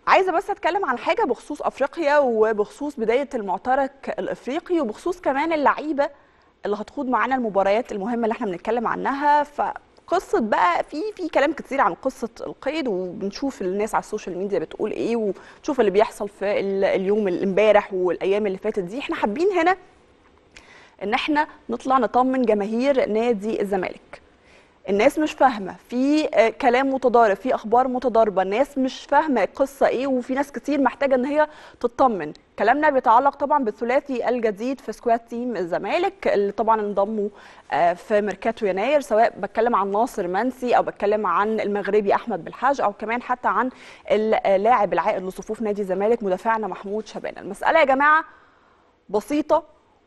عايزه بس اتكلم عن حاجه بخصوص افريقيا وبخصوص بدايه المعترك الافريقي وبخصوص كمان اللعيبه اللي هتخوض معانا المباريات المهمه اللي احنا بنتكلم عنها فقصه بقى في في كلام كتير عن قصه القيد وبنشوف الناس على السوشيال ميديا بتقول ايه ونشوف اللي بيحصل في ال- اليوم اللي امبارح والايام اللي فاتت دي احنا حابين هنا ان احنا نطلع نطمن جماهير نادي الزمالك الناس مش فاهمه في آه، كلام متضارب في اخبار متضاربه الناس مش فاهمه القصه ايه وفي ناس كتير محتاجه ان هي تطمن كلامنا بيتعلق طبعا بالثلاثي الجديد في سكواد تيم الزمالك اللي طبعا انضموا آه، في ميركاتو يناير سواء بتكلم عن ناصر منسي او بتكلم عن المغربي احمد بالحاج او كمان حتى عن اللاعب العائد لصفوف نادي الزمالك مدافعنا محمود شبانه المساله يا جماعه بسيطه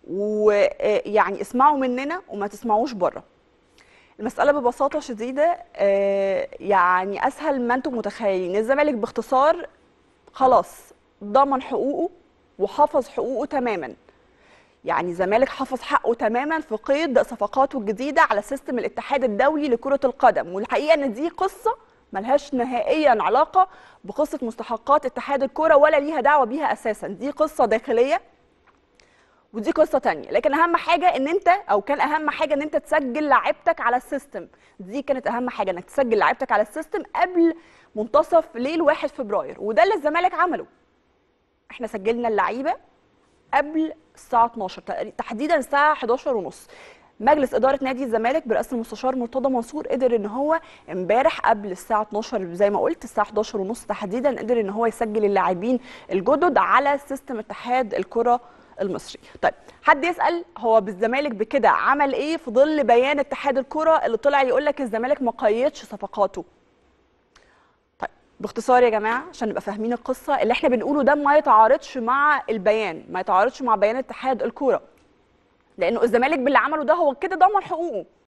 ويعني اسمعوا مننا وما تسمعوش بره المسألة ببساطة شديدة آه، يعني أسهل ما أنتم متخيلين الزمالك باختصار خلاص ضمن حقوقه وحفظ حقوقه تماما يعني الزمالك حفظ حقه تماما في قيد صفقاته الجديدة على سيستم الاتحاد الدولي لكرة القدم والحقيقة أن دي قصة ملهاش نهائيا علاقة بقصة مستحقات اتحاد الكرة ولا ليها دعوة بيها أساسا دي قصة داخلية ودي قصه تانية لكن اهم حاجه ان انت او كان اهم حاجه ان انت تسجل لعيبتك على السيستم دي كانت اهم حاجه انك تسجل لعيبتك على السيستم قبل منتصف ليل 1 فبراير وده اللي الزمالك عمله احنا سجلنا اللعيبه قبل الساعه 12 تقريبا- تحديدا الساعه 11 ونص مجلس اداره نادي الزمالك برئاسه المستشار مرتضى منصور قدر ان هو امبارح قبل الساعه 12 زي ما قلت الساعه 11 ونص تحديدا قدر ان هو يسجل اللاعبين الجدد على سيستم اتحاد الكره المصري طيب حد يسال هو بالزمالك بكده عمل ايه في ظل بيان اتحاد الكره اللي طلع يقول لك الزمالك ما قيدش صفقاته طيب باختصار يا جماعه عشان نبقى فاهمين القصه اللي احنا بنقوله ده ما يتعارضش مع البيان ما يتعارضش مع بيان اتحاد الكوره لانه الزمالك باللي عمله ده هو كده ضمن حقوقه